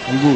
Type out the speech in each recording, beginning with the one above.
نقول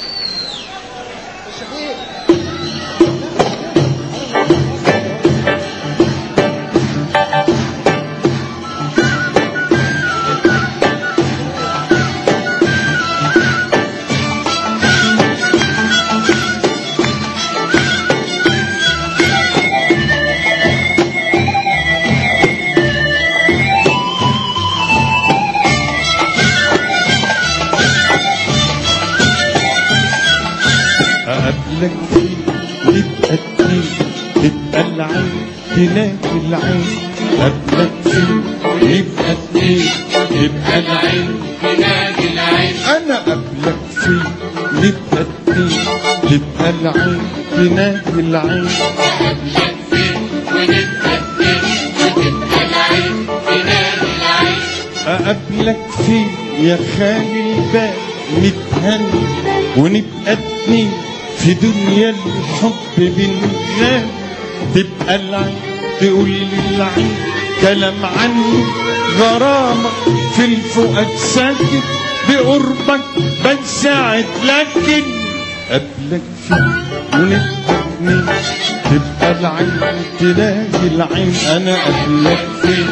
أقابلك فيه نبقى اتنين تبقى العين تلاقي العين أقابلك فيه نبقى اتنين تبقى العين تنادي العين أنا قبلك فيه نبقى اتنين تبقى العين تنادي العين قبلك فين ونتقدم وتبقى العين تنادي العين أقابلك فيه يا خالي البال نتهنى ونبقى اتنين في دنيا الحب بنغني تبقى العين تقول للعين كلام عني غرامة في الفؤاد ساكت بقربك بنساعد لكن قبلك فيه ونبقى اتنين تبقى العين تلاقي العين انا قبلك فيه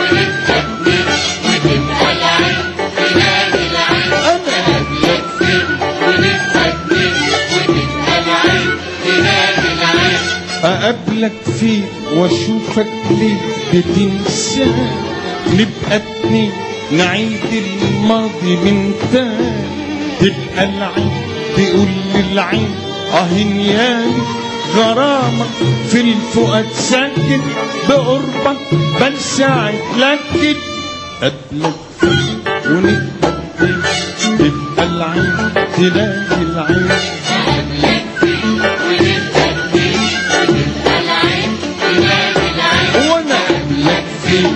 ونتقدم وتبقى العين تنادي العين انا قبلك فين ونتقدم وتبقى العين تنادي العين أقابلك فيه وأشوفك ليه بتنسى نبقى اتنين نعيد الماضي من تاني تبقى العين تقول للعين أهن يالي غرامة في الفؤاد ساكن بقربك بنساعد لكن قبلك فيه ونبقى اتنين تبقى العين تلاقي العين قبلك فين ونتقدم وتبقى العين تنادي العين وانا قبلك فيه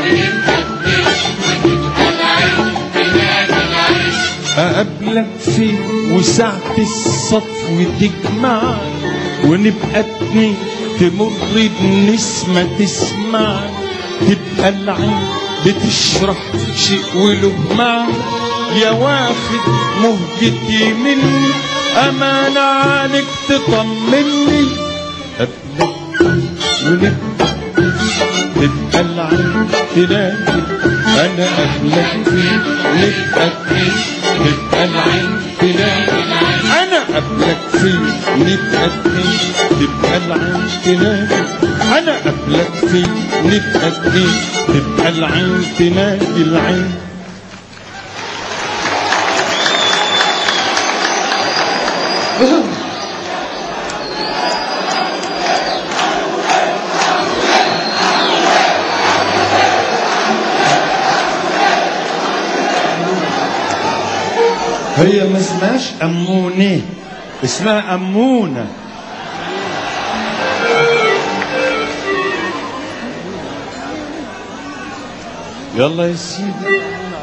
ونتقدم وتبقى العين تنادي العين أقابلك فيه وساعة الصفو تجمع ونبقى اتنين تمر بنسمة تسمع تبقى العين بتشرح شيء وله معنى يا واخد مهجتي مني أمانة عليك تطمني قبلك ونبقى تبقى العين تلاقي انا قبلك فيه نبقى اتنين تبقى العين تلاقي انا قبلك فيه نبقى اتنين تبقى العين تلاقي انا قبلك فيه نبقى اتنين تبقى العين تلاقي العين هي ما اسمهاش أمونة اسمها أمونة يلا يا سيدي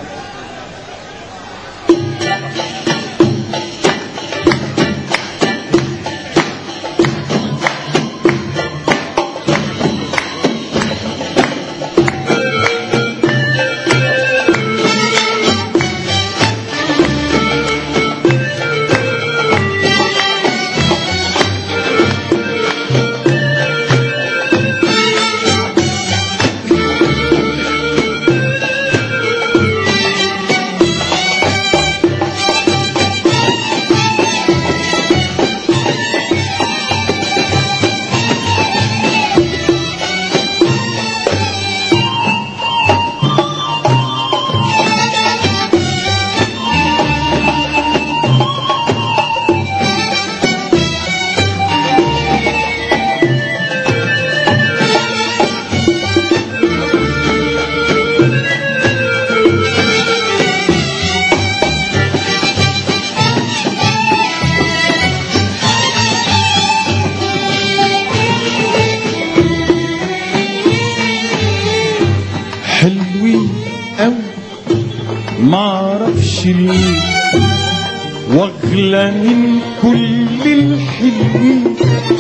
حلوين أوي ما اعرفش ليه واغلى من كل الحلوين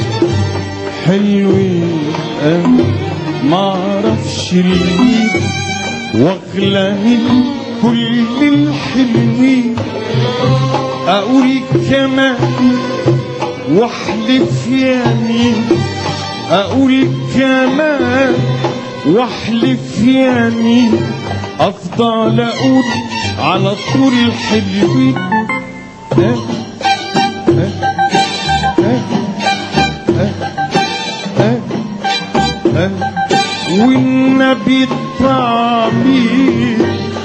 حلوين أوي ما اعرفش ليه واغلى من كل الحلوين اقول كمان واحلف يمين اقول كمان واحلف يمين افضل اقول على طول حلوين ها ها ها ها ها ها والنبي الطعمين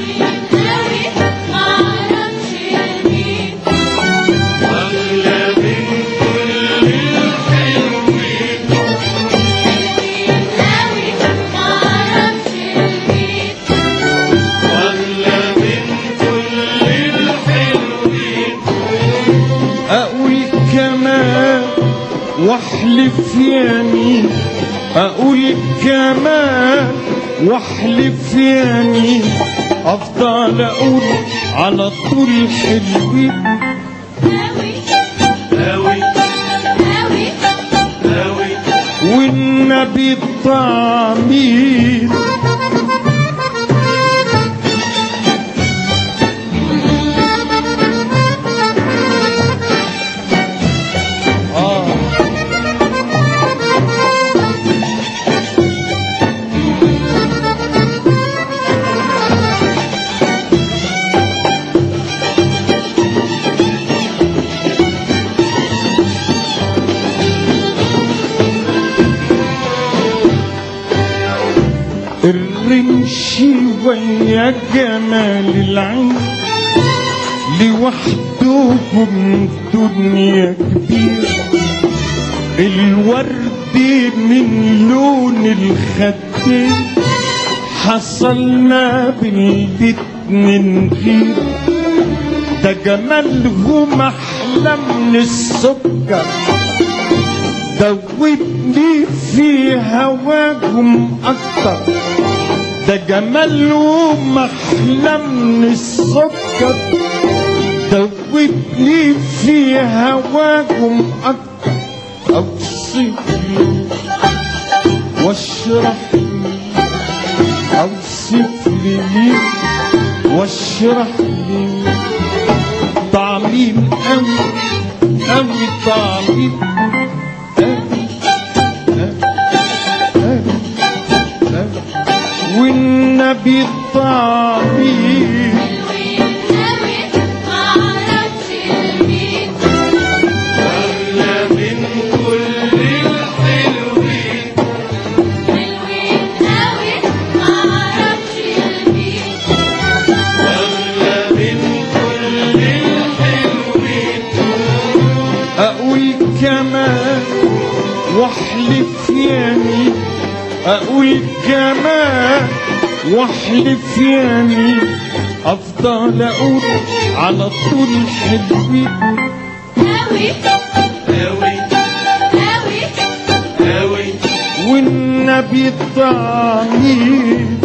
معرفش مين ولا من كل الحلوين قوي معرفش مين ولا من كل الحلوين اقول كمان واحلف يمين اقول كمان واحلف يمين افضل اقول على طول حلوين قوي هاوي قوي هاوي والنبي الطعمين آه الرمش ويا جمال العين لوحدهم دنيا كبيرة الورد من لون الخدين حصلنا بالاتنين غير ده جمالهم احلى من السكر دوبني في هواهم اكتر ده جمالهم احلى من السكر دوبني في هواهم اكتر اوصف لي واشرح لي اوصف لي واشرح لي طعمين قوي قوي طعمين والنبي الطعمين قوي معرفش مين ولا من كل الحلوين حلوين قوي معرفش مين ولا من كل الحلوين اقول كمان واحلف يمين اقول كمان واحلف يمين افضل اقول على طول حلوين قوي هاوي قوي هاوي والنبي الطعمين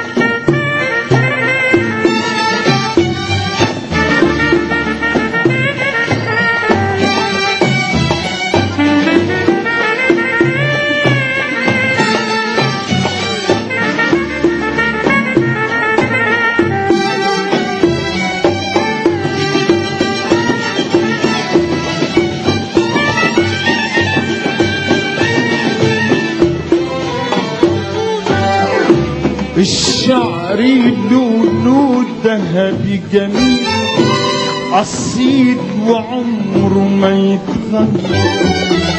الشعر لونه ذهبي جميل أصيل وعمره ما يتغير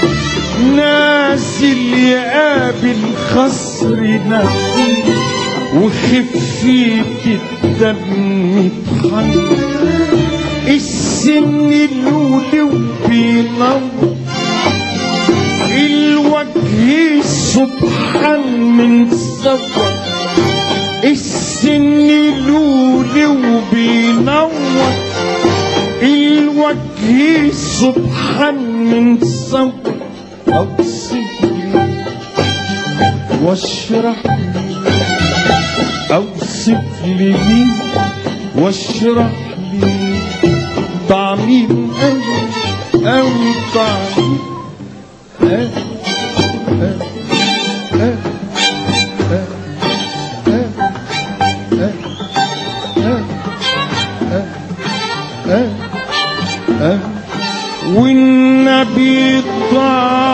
نازل يقابل خصر نفسي وخفية الدم يتحير السن لولي وبينور الوجه سبحان من صبر السن لولي وبينور الوجه سبحان من صبر اوصف لي واشرح لي اوصف لي مين واشرح لي طعمين قوي قوي طعمين ها ها ها ها ها ها ها ها ها والنبي الضعيف